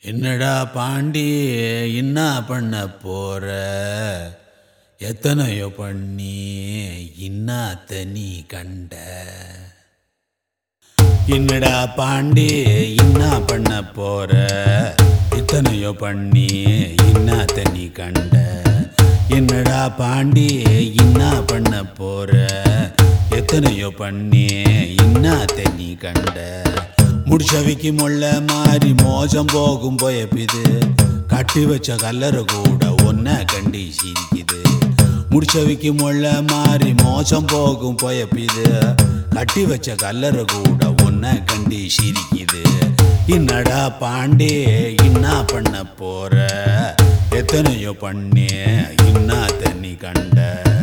என்னடா பாண்டி என்ன பண்ண போற எத்தனையோ பண்ணி இன்னாத்த நீ கண்ட என்னடா பாண்டி என்ன பண்ண போற இத்தனையோ பண்ணி இன்னாத்த நீ கண்ட என்னடா பாண்டி என்ன பண்ண போற எத்தனையோ பண்ணி இன்னாத்த நீ கண்ட முடிச்சவிக்கு முள்ள மாறி மோசம் போகும் போயப்பிது கட்டி வச்ச கல்லறை கூட ஒன்ன கண்டி சிரிக்குது முடிச்சவிக்கு முள்ள மாறி மோசம் போகும் போயப்பிது கட்டி வச்ச கல்லறை கூட ஒன்ன கண்டி சிரிக்குது என்னடா பாண்டே என்ன பண்ண போற எத்தனையோ பண்ணி இன்னா தண்ணி கண்ட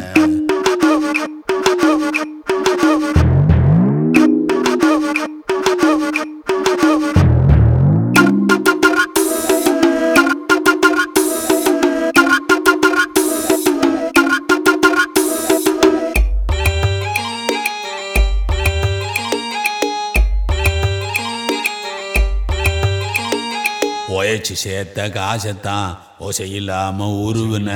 உழைச்சி சேர்த்த காசைத்தான் ஓசை இல்லாம உருவின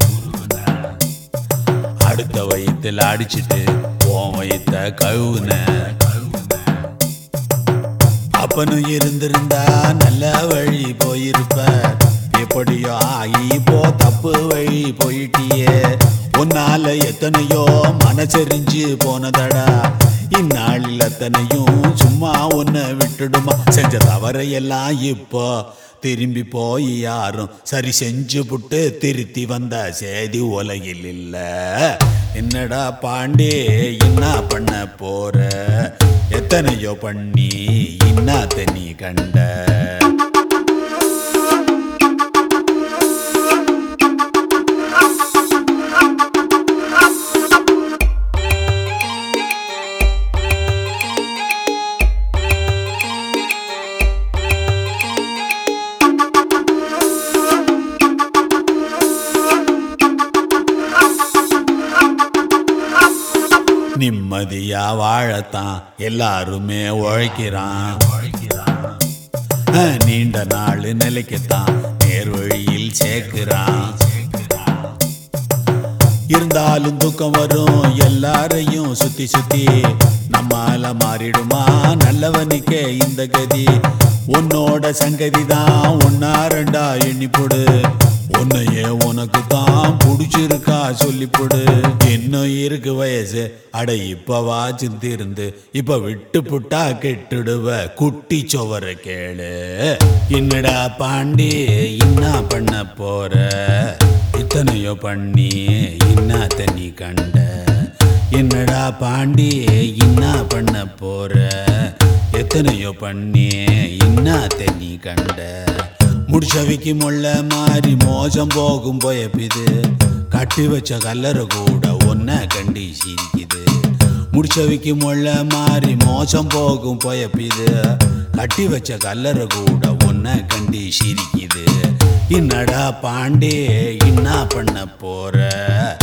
அடுத்த வயித்துல அடிச்சிட்டு உன் வயித்த கழுவுன அப்பனும் இருந்திருந்தா நல்ல வழி போயிருப்ப எப்படியோ ஆகி போ தப்பு வழி போயிட்டியே உன்னால எத்தனையோ மனசெறிஞ்சு போனதடா இந்நாளில் அத்தனையும் சும்மா உன்னை விட்டுடுமா செஞ்ச தவறையெல்லாம் இப்போ திரும்பி போய் யாரும் சரி செஞ்சு புட்டு திருத்தி வந்த செய்தி உலகில் இல்ல என்னடா பாண்டே என்ன பண்ண போற எத்தனையோ பண்ணி இன்னாத்த நீ கண்ட நிம்மதியா வாழத்தான் எல்லாருமே உழைக்கிறான் அஹ், நீண்ட நாள் நிலைக்கத்தான் நேர் வழியில் சேர்க்கிறான் இருந்தாலும் துக்கம் வரும் எல்லாரையும் சுத்தி சுத்தி நம்மால மாறிடுமா நல்லவனுக்கே இந்த கதி உன்னோட சங்கதி தான் ஒன்னா ரெண்டா எண்ணிப்பொடு உன்னையே உனக்கு தான் பிடிச்சிருக்கா சொல்லிப்பொடு இன்னும் இருக்கு வயசு அட இப்பவா சிந்திருந்து இப்ப விட்டு புட்டா கெட்டுடுவ குட்டி சுவர கேளு என்னடா பாண்டி என்ன பண்ண போற இத்தனையோ பண்ணி இன்னாத்த நீ கண்ட என்னடா பாண்டி என்ன பண்ண போற எத்தனையோ பண்ணி இன்னாத்த நீ கண்ட முடிச்சவிக்கு முள்ள மாறி மோசம் போகும் போயப்பிது கட்டி வச்ச கல்லறை கூட ஒன்ன கண்டி சிரிக்குது முடிச்சவிக்கு முள்ள மாறி மோசம் போகும் போயப்பிது கட்டி வச்ச கல்லறை கூட ஒன்ன கண்டி சிரிக்குது என்னடா பாண்டே என்ன பண்ண போற